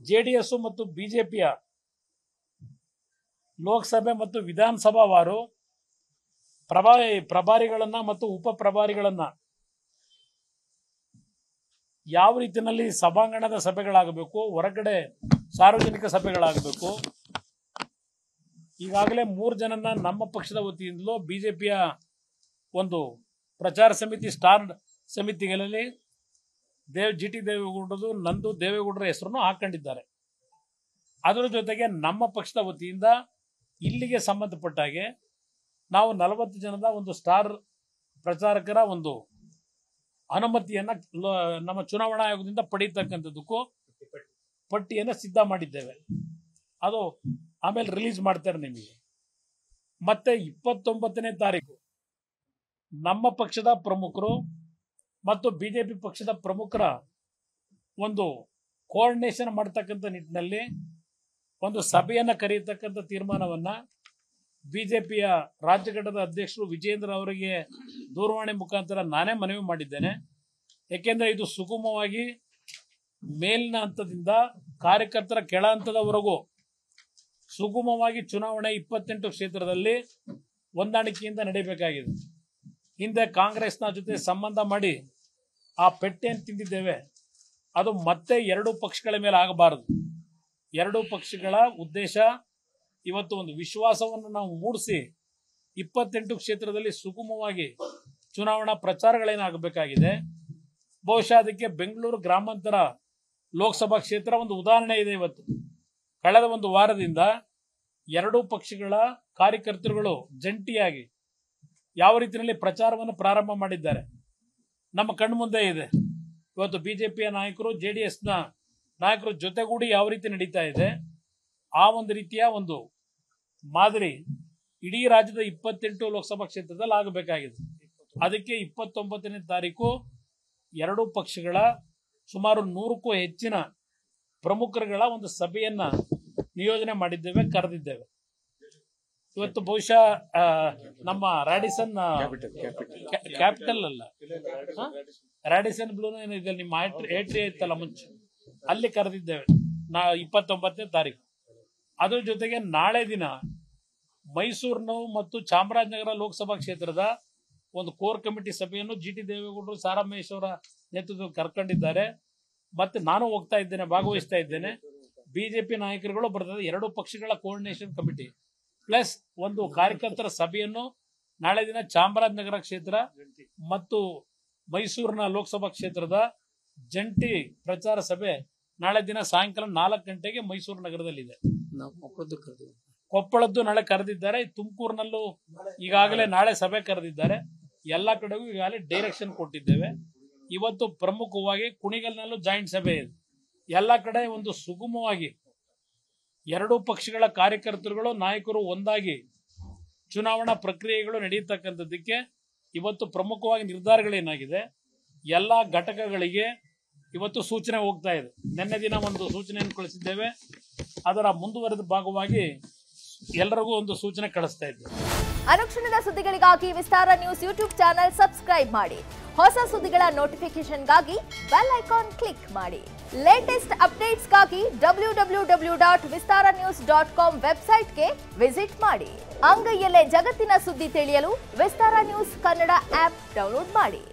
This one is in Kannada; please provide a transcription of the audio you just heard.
ಜೆ ಡಿ ಎಸ್ ಮತ್ತು ಬಿಜೆಪಿಯ ಲೋಕಸಭೆ ಮತ್ತು ವಿಧಾನಸಭಾವಾರು ಪ್ರಭಾರಿ ಪ್ರಭಾರಿಗಳನ್ನ ಮತ್ತು ಉಪ ಪ್ರಭಾರಿಗಳನ್ನ ಯಾವ ರೀತಿಯಲ್ಲಿ ಸಭಾಂಗಣದ ಸಭೆಗಳಾಗಬೇಕು ಹೊರಗಡೆ ಸಾರ್ವಜನಿಕ ಸಭೆಗಳಾಗಬೇಕು ಈಗಾಗಲೇ ಮೂರು ಜನನ ನಮ್ಮ ಪಕ್ಷದ ವತಿಯಿಂದಲೂ ಬಿಜೆಪಿಯ ಒಂದು ಪ್ರಚಾರ ಸಮಿತಿ ಸ್ಟಾರ್ ಸಮಿತಿಗಳಲ್ಲಿ ದೇವ್ ಜಿ ಟಿ ದೇವೇಗೌಡರದು ನಂದು ದೇವೇಗೌಡರ ಹೆಸರನ್ನು ಹಾಕೊಂಡಿದ್ದಾರೆ ಅದರ ಜೊತೆಗೆ ನಮ್ಮ ಪಕ್ಷದ ವತಿಯಿಂದ ಇಲ್ಲಿಗೆ ಸಂಬಂಧಪಟ್ಟ ಹಾಗೆ ನಾವು ನಲವತ್ತು ಜನದ ಒಂದು ಸ್ಟಾರ್ ಪ್ರಚಾರಕರ ಒಂದು ಅನುಮತಿಯನ್ನ ಲೋ- ನಮ್ಮ ಚುನಾವಣಾ ಆಯೋಗದಿಂದ ಪಡೀತಕ್ಕಂಥದ್ದಕ್ಕೂ ಪಟ್ಟಿಯನ್ನು ಸಿದ್ಧ ಮಾಡಿದ್ದೇವೆ ಅದು ಆಮೇಲೆ ರಿಲೀಸ್ ಮಾಡ್ತಾರೆ ನಿಮಗೆ ಮತ್ತೆ ಇಪ್ಪತ್ತೊಂಬತ್ತನೇ ತಾರೀಕು ನಮ್ಮ ಪಕ್ಷದ ಪ್ರಮುಖರು ಮತ್ತು ಬಿಜೆಪಿ ಪಕ್ಷದ ಪ್ರಮುಖರ ಒಂದು ಕೋಆರ್ಡಿನೇಷನ್ ಮಾಡ್ತಕ್ಕಂಥ ನಿಟ್ಟಿನಲ್ಲಿ ಒಂದು ಸಭೆಯನ್ನು ಕರೆಯತಕ್ಕಂಥ ತೀರ್ಮಾನವನ್ನ ಬಿಜೆಪಿಯ ರಾಜ್ಯ ಘಟಕದ ಅಧ್ಯಕ್ಷರು ವಿಜೇಂದ್ರ ಅವರಿಗೆ ದೂರವಾಣಿ ಮುಖಾಂತರ ನಾನೇ ಮನವಿ ಮಾಡಿದ್ದೇನೆ ಏಕೆಂದರೆ ಇದು ಸುಗಮವಾಗಿ ಮೇಲಿನ ಹಂತದಿಂದ ಕಾರ್ಯಕರ್ತರ ಕೆಳ ಹಂತದವರೆಗೂ ಸುಗಮವಾಗಿ ಚುನಾವಣೆ ಇಪ್ಪತ್ತೆಂಟು ಕ್ಷೇತ್ರದಲ್ಲಿ ಹೊಂದಾಣಿಕೆಯಿಂದ ನಡೀಬೇಕಾಗಿದೆ ಹಿಂದೆ ಕಾಂಗ್ರೆಸ್ನ ಜೊತೆ ಸಂಬಂಧ ಮಾಡಿ ಆ ಪೆಟ್ಟೆಯನ್ನು ತಿಂದಿದ್ದೇವೆ ಅದು ಮತ್ತೆ ಎರಡು ಪಕ್ಷಗಳ ಮೇಲೆ ಆಗಬಾರದು ಎರಡು ಪಕ್ಷಗಳ ಉದ್ದೇಶ ಇವತ್ತು ಒಂದು ವಿಶ್ವಾಸವನ್ನು ನಾವು ಮೂಡಿಸಿ ಇಪ್ಪತ್ತೆಂಟು ಕ್ಷೇತ್ರದಲ್ಲಿ ಸುಗಮವಾಗಿ ಚುನಾವಣಾ ಪ್ರಚಾರಗಳೇನಾಗಬೇಕಾಗಿದೆ ಬಹುಶಃ ಅದಕ್ಕೆ ಬೆಂಗಳೂರು ಗ್ರಾಮಾಂತರ ಲೋಕಸಭಾ ಕ್ಷೇತ್ರ ಒಂದು ಉದಾಹರಣೆ ಇದೆ ಇವತ್ತು ಕಳೆದ ಒಂದು ವಾರದಿಂದ ಎರಡೂ ಪಕ್ಷಗಳ ಕಾರ್ಯಕರ್ತರುಗಳು ಜಂಟಿಯಾಗಿ ಯಾವ ರೀತಿಯಲ್ಲಿ ಪ್ರಚಾರವನ್ನು ಪ್ರಾರಂಭ ಮಾಡಿದ್ದಾರೆ ನಮ್ಮ ಕಣ್ಮುಂದೆ ಇದೆ ಇವತ್ತು ಬಿಜೆಪಿಯ ನಾಯಕರು ಜೆ ಡಿ ಎಸ್ನ ನಾಯಕರು ಜೊತೆಗೂಡಿ ಯಾವ ರೀತಿ ನಡೀತಾ ಇದೆ ಆ ಒಂದು ರೀತಿಯ ಒಂದು ಮಾದರಿ ಇಡೀ ರಾಜ್ಯದ ಇಪ್ಪತ್ತೆಂಟು ಲೋಕಸಭಾ ಕ್ಷೇತ್ರದಲ್ಲಿ ಆಗಬೇಕಾಗಿದೆ ಅದಕ್ಕೆ ಇಪ್ಪತ್ತೊಂಬತ್ತನೇ ತಾರೀಕು ಎರಡೂ ಪಕ್ಷಗಳ ಸುಮಾರು ನೂರಕ್ಕೂ ಹೆಚ್ಚಿನ ಪ್ರಮುಖರುಗಳ ಒಂದು ಸಭೆಯನ್ನ ನಿಯೋಜನೆ ಮಾಡಿದ್ದೇವೆ ಕರೆದಿದ್ದೇವೆ ಇವತ್ತು ಬಹುಶಃ ಆ, ನಮ್ಮ ರಾಡಿಸನ್ ಕ್ಯಾಪಿಟಲ್ ಅಲ್ಲ ಹ? ರಾಡಿಸನ್ ಬ್ಲೂನ ಏನೋ ಇದೆ ನಿಮ್ಮ ಏಟ್ರಿ ಐತಲ್ಲ ಮುಂಚೆ ಅಲ್ಲಿ ಕರೆದಿದ್ದೇವೆ ನಾ ಇಪ್ಪತ್ತೊಂಬತ್ತನೇ ತಾರೀಕು ಅದ್ರ ಜೊತೆಗೆ ನಾಳೆ ದಿನ ಮೈಸೂರಿನ ಮತ್ತು ಚಾಮರಾಜನಗರ ಲೋಕಸಭಾ ಕ್ಷೇತ್ರದ ಒಂದು ಕೋರ್ ಕಮಿಟಿ ಸಭೆಯನ್ನು ಜಿ ಟಿ ದೇವೇಗೌಡರು ಸಾರಾ ಮಹೇಶ್ ಅವರ ನೇತೃತ್ವದಲ್ಲಿ ಕರ್ಕೊಂಡಿದ್ದಾರೆ ಮತ್ತೆ ನಾನು ಹೋಗ್ತಾ ಇದ್ದೇನೆ ಭಾಗವಹಿಸ್ತಾ ಇದ್ದೇನೆ ಬಿಜೆಪಿ ನಾಯಕರುಗಳು ಬರ್ತದೆ ಎರಡು ಪಕ್ಷಗಳ ಕೋಆರ್ಡಿನೇಷನ್ ಕಮಿಟಿ ಪ್ಲಸ್ ಒಂದು ಕಾರ್ಯಕರ್ತರ ಸಭೆಯನ್ನು ನಾಳೆ ದಿನ ಚಾಮರಾಜನಗರ ಕ್ಷೇತ್ರ ಮತ್ತು ಮೈಸೂರಿನ ಲೋಕಸಭಾ ಕ್ಷೇತ್ರದ ಜಂಟಿ ಪ್ರಚಾರ ಸಭೆ ನಾಳೆ ದಿನ ಸಾಯಂಕಾಲ ನಾಲ್ಕು ಗಂಟೆಗೆ ಮೈಸೂರು ನಗರದಲ್ಲಿದೆ ನಾವು ಮಕ್ಕಳದ್ದು ಕರೆದಿವಿ ಕೊಪ್ಪಳದ್ದು ನಾಳೆ ಕರೆದಿದ್ದಾರೆ ತುಮಕೂರಿನಲ್ಲೂ ಈಗಾಗಲೇ ನಾಳೆ ಸಭೆ ಕರೆದಿದ್ದಾರೆ ಎಲ್ಲ ಕಡೆಗೂ ಈಗಾಗಲೇ ಡೈರೆಕ್ಷನ್ ಕೊಟ್ಟಿದ್ದೇವೆ ಇವತ್ತು ಪ್ರಮುಖವಾಗಿ ಕುಣಿಗಲ್ನಲ್ಲೂ ಜಾಯಿಂಟ್ ಸಭೆ ಇದೆ ಎಲ್ಲ ಕಡೆ ಒಂದು ಸುಗಮವಾಗಿ ಎರಡೂ ಪಕ್ಷಗಳ ಕಾರ್ಯಕರ್ತರುಗಳು ನಾಯಕರು ಒಂದಾಗಿ ಚುನಾವಣಾ ಪ್ರಕ್ರಿಯೆಗಳು ನಡೆಯತಕ್ಕಂಥದ್ದಕ್ಕೆ ಇವತ್ತು ಪ್ರಮುಖವಾಗಿ ನಿರ್ಧಾರಗಳೇನಾಗಿದೆ ಎಲ್ಲ ಘಟಕಗಳಿಗೆ ಇವತ್ತು ಸೂಚನೆ ಹೋಗ್ತಾ ಇದೆ ನಿನ್ನೆ ದಿನ ಒಂದು ಸೂಚನೆಯನ್ನು ಕಳಿಸಿದ್ದೇವೆ ಅದರ ಮುಂದುವರೆದ ಭಾಗವಾಗಿ ಎಲ್ಲರಿಗೂ ಒಂದು ಸೂಚನೆ ಕಳಿಸ್ತಾ ಇದ್ದೇವೆ ಅನುಕ್ಷಣದ ಸುದ್ದಿಗಳಿಗಾಗಿ Vistara news YouTube channel subscribe ಮಾಡಿ ಹೊಸ ಸುದ್ದಿಗಳ ನೋಟಿಫಿಕೇಶನ್ಗಾಗಿ ಬೆಲ್ ಐಕಾನ್ ಕ್ಲಿಕ್ ಮಾಡಿ ಲೇಟೆಸ್ಟ್ ಅಪ್ಡೇಟ್ಸ್ಗಾಗಿ W W W dot Vistara news dot com ವೆಬ್ಸೈಟ್ಗೆ ವಿಸಿಟ್ ಮಾಡಿ ಅಂಗೈಯಲ್ಲೇ ಜಗತ್ತಿನ ಸುದ್ದಿ ತಿಳಿಯಲು ವಿಸ್ತಾರ ನ್ಯೂಸ್ ಕನ್ನಡ ಆಪ್ ಡೌನ್ಲೋಡ್ ಮಾಡಿ